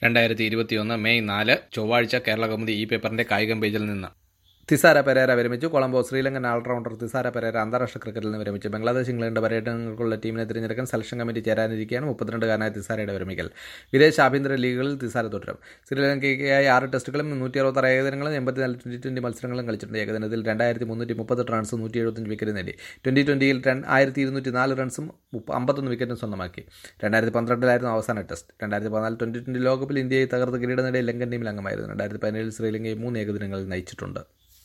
രണ്ടായിരത്തി ഇരുപത്തിയൊന്ന് മെയ് നാല് ചൊവ്വാഴ്ച കേരള കൗമുദി ഈ പേപ്പറിന്റെ കായികം പേജിൽ നിന്ന് തിസാര പെരേര വിരമിച്ചു കൊളംബോ ശ്രീലങ്കൻ ഓൾറൗണ്ടർ തിസാര പെരേര അന്താരാഷ്ട്ര ക്രിക്കറ്റിൽ നിന്ന് വിരമിച്ചു ബംഗ്ലാദേശ് ഇംഗ്ലണ്ട് പര്യടനങ്ങൾക്കുള്ള ടീമിനെ തിരഞ്ഞെടുക്കാൻ സെലക്ഷൻ കമ്മിറ്റി ചേരാനിരിക്കുകയാണ് മുപ്പത്തിരണ്ടുകാരനായ തിസാരയുടെ വിരമിക്കൽ വിദേശ ആഭ്യന്തര ലീഗുകളിൽ തിസാര തുടരും ശ്രീലങ്കയ്ക്കായി ആറ് ടെസ്റ്റുകളും നൂറ്റി അറുപത്താറ് ഏകദിനങ്ങളും എൺപത്തിനാല് ട്വന്റി ട്വന്റി മത്സരങ്ങളും കളിച്ചിട്ടുണ്ട് ഏകദിനത്തിൽ രണ്ടായിരത്തി മുന്നൂറ്റി മുപ്പത്തെട്ട് റൺസ് നൂറ്റി എഴുപത്തഞ്ച് വിക്കറ്റ് നേടി ട്വന്റി ട്വന്റിയിൽ റൺ ആയിരത്തി ഇരുന്നൂറ്റി നാല് റൺസും മുപ്പ- അമ്പത്തൊന്ന് വിക്കറ്റും സ്വന്തമാക്കി രണ്ടായിരത്തി പന്ത്രണ്ടിലായിരുന്നു അവസാന ടെസ്റ്റ് രണ്ടായിരത്തി പതിനാല് ട്വന്റി ട്വന്റി ലോകകപ്പിൽ ഇന്ത്യയെ തകർത്ത് കിരീടം നേടിയ ലങ്കൻ ടീമിൽ അംഗമായിരുന്നു രണ്ടായിരത്തി പതിനേഴിൽ ശ്രീലങ്കയെ മൂന്ന് ഏകദിനങ്ങളിൽ നയിച്ചിട്ടുണ്ട്